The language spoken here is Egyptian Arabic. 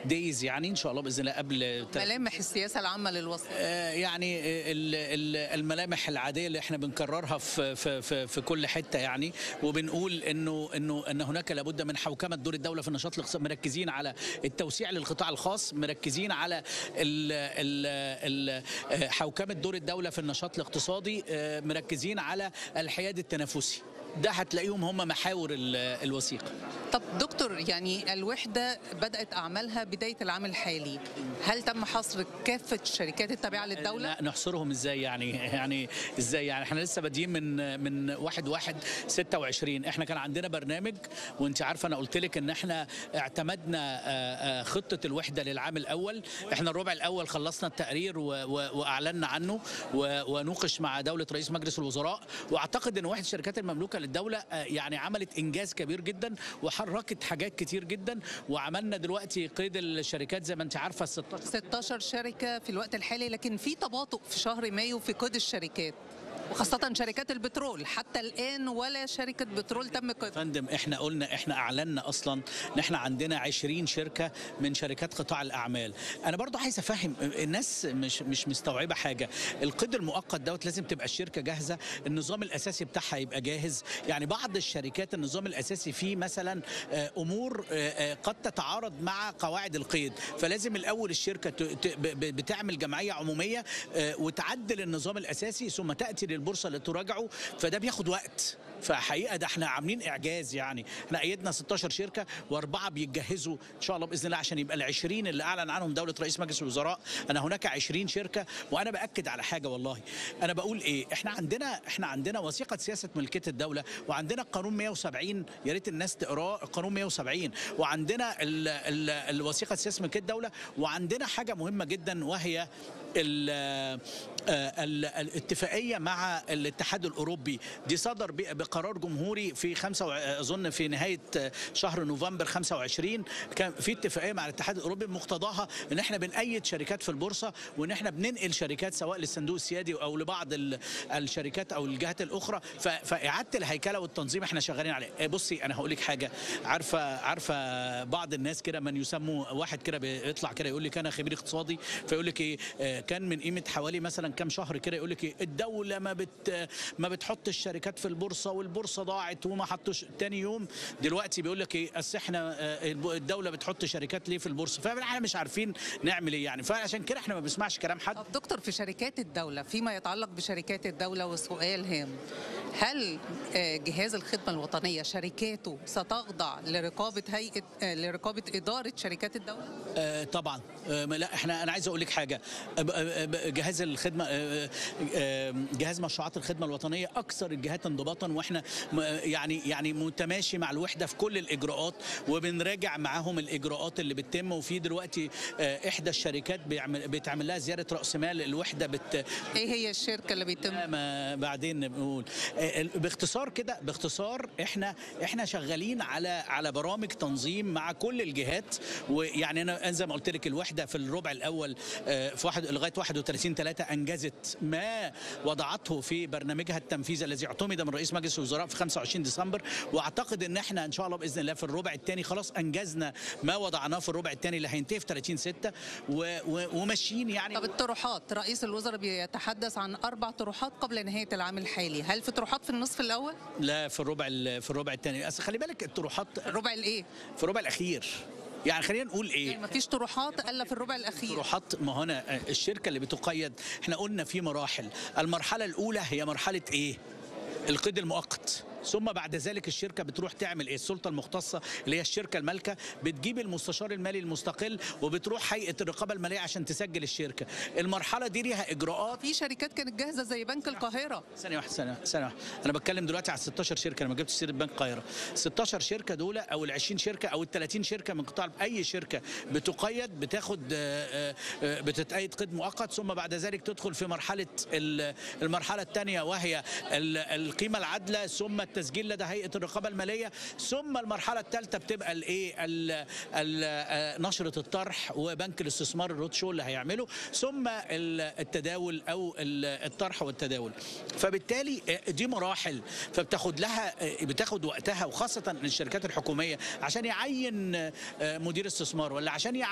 دايز يعني ان شاء الله باذن الله قبل ملامح السياسه العامه للوسط آه، يعني ال- ال- الملامح العاديه اللي احنا بنكررها في في في, في كل حته يعني وبنقول انه انه ان هناك لابد من حوكمه دور الدوله في النشاط الاقتصادي مركزين على التوسيع للقطاع الخاص مركزين على ال ال ال آه، حوكمه دور الدوله في النشاط الاقتصادي آه، مركزين على الحياد التنافسي ده هتلاقيهم هم محاور ال- الوثيقه طب دكتور يعني الوحده بدات اعمالها بدايه العام الحالي هل تم حصر كافه الشركات التابعه للدوله لا نحصرهم ازاي يعني يعني ازاي يعني احنا لسه بادئين من من 1 1 26 احنا كان عندنا برنامج وانت عارفه انا قلت لك ان احنا اعتمدنا آه، آه، خطه الوحده للعام الاول احنا الربع الاول خلصنا التقرير و- و- واعلنا عنه و- ونوقش مع دوله رئيس مجلس الوزراء واعتقد ان وحده الشركات المملوكه للدوله آه، يعني عملت انجاز كبير جدا وحركت حاجات كتير جدا وعملنا دلوقتي قيد الشركات زي ما انت عارفه ال 16 16 شركه في الوقت الحالي لكن في تباطؤ في شهر مايو في قيد الشركات وخاصة شركات البترول حتى الآن ولا شركة بترول تم قيدها فندم احنا قلنا احنا اعلنا اصلا ان احنا عندنا 20 شركه من شركات قطاع الاعمال انا برضو عايز افهم الناس مش مش مستوعبه حاجه القيد المؤقت دوت لازم تبقى الشركه جاهزه النظام الاساسي بتاعها يبقى جاهز يعني بعض الشركات النظام الاساسي فيه مثلا آه، امور آه، آه، قد تتعارض مع قواعد القيد فلازم الاول الشركه ت- ت- ب- ب- بتعمل جمعيه عموميه آه، وتعدل النظام الاساسي ثم تاتي للبورصه لتراجعه فده بياخد وقت فحقيقه ده احنا عاملين اعجاز يعني احنا ايدنا 16 شركه واربعه بيتجهزوا ان شاء الله باذن الله عشان يبقى ال 20 اللي اعلن عنهم دوله رئيس مجلس الوزراء انا هناك 20 شركه وانا باكد على حاجه والله انا بقول ايه احنا عندنا احنا عندنا وثيقه سياسه ملكيه الدوله وعندنا القانون 170 يا ريت الناس تقراه القانون 170 وعندنا ال ال الوثيقه سياسه ملكيه الدوله وعندنا حاجه مهمه جدا وهي ال- آه، ال- الاتفاقيه مع الاتحاد الاوروبي دي صدر ب- بقرار جمهوري في خمسة وع- اظن في نهايه شهر نوفمبر 25 كان في اتفاقيه مع الاتحاد الاوروبي مقتضاها ان احنا بنأيد شركات في البورصه وان احنا بننقل شركات سواء للصندوق السيادي او لبعض ال- الشركات او الجهات الاخرى ف- فاعاده الهيكله والتنظيم احنا شغالين عليه آه، بصي انا هقول لك حاجه عارفه عارفه بعض الناس كده من يسموا واحد كده بيطلع كده يقول لك انا خبير اقتصادي فيقول لك ايه آه، كان من قيمه حوالي مثلا كام شهر كده يقول لك ايه الدوله ما بت ما بتحط الشركات في البورصه والبورصه ضاعت وما حطوش تاني يوم دلوقتي بيقول لك ايه اصل احنا آه، الب- الدوله بتحط شركات ليه في البورصه فاحنا مش عارفين نعمل ايه يعني فعشان كده احنا ما بنسمعش كلام حد طب دكتور في شركات الدولة فيما يتعلق بشركات الدولة وسؤال هام هل آه، جهاز الخدمة الوطنية شركاته ستخضع لرقابة هيئة آه، لرقابة إدارة شركات الدولة؟ آه طبعا آه ما لا احنا انا عايز اقول لك حاجه آه، آه، آه، جهاز الخدمه آه، آه، جهاز مشروعات الخدمه الوطنيه اكثر الجهات انضباطا واحنا م- يعني يعني متماشي مع الوحده في كل الاجراءات وبنراجع معاهم الاجراءات اللي بتتم وفي دلوقتي آه، احدى الشركات بيعمل بتعمل لها زياده راس مال الوحده بت إيه هي الشركة اللي بيتم ما بعدين بنقول آه، ال- باختصار كده باختصار احنا احنا شغالين على على برامج تنظيم مع كل الجهات ويعني انا زي ما قلت لك الوحده في الربع الاول آه، في واحد لغايه 31 3 انجزت ما وضعته في برنامجها التنفيذي الذي اعتمد من رئيس مجلس الوزراء في 25 ديسمبر واعتقد ان احنا ان شاء الله باذن الله في الربع الثاني خلاص انجزنا ما وضعناه في الربع الثاني اللي هينتهي في 30 6 وماشيين يعني طب الطروحات رئيس الوزراء بيتحدث عن أربع طروحات قبل نهاية العام الحالي هل في طروحات في النصف الأول؟ لا في الربع ال- في الربع الثاني اصل خلي بالك الطروحات الربع الإيه؟ في الربع الاخير يعني خلينا نقول يعني ايه مفيش طروحات إلا في الربع الأخير طروحات ما هو انا الشركه اللي بتقيد احنا قلنا في مراحل المرحله الاولى هي مرحله ايه القيد المؤقت ثم بعد ذلك الشركه بتروح تعمل ايه السلطه المختصه اللي هي الشركه المالكه بتجيب المستشار المالي المستقل وبتروح هيئه الرقابه الماليه عشان تسجل الشركه المرحله دي ليها اجراءات في شركات كانت جاهزة زي بنك القاهرة ثانية واحدة ثانية ثانية واحدة أنا بتكلم دلوقتي على 16 شركة أنا ما جبتش سيرة بنك القاهرة 16 شركة دول أو ال 20 شركة أو ال 30 شركة من قطاع أي شركة بتقيد بتاخد آه، آه، بتتأيد قيد مؤقت ثم بعد ذلك تدخل في مرحلة ال- المرحلة الثانية وهي ال- القيمة العادلة ثم التسجيل لدى هيئة الرقابة المالية ثم المرحلة الثالثة بتبقى الإيه ال- ال- آه، نشرة الطرح وبنك الاستثمار الروت شو اللي هيعمله ثم ال- التداول او ال- الطرح والتداول فبالتالي آه، دي مراحل فبتاخد لها آه، بتاخد وقتها وخاصه الشركات الحكوميه عشان يعين آه، مدير استثمار ولا عشان يعين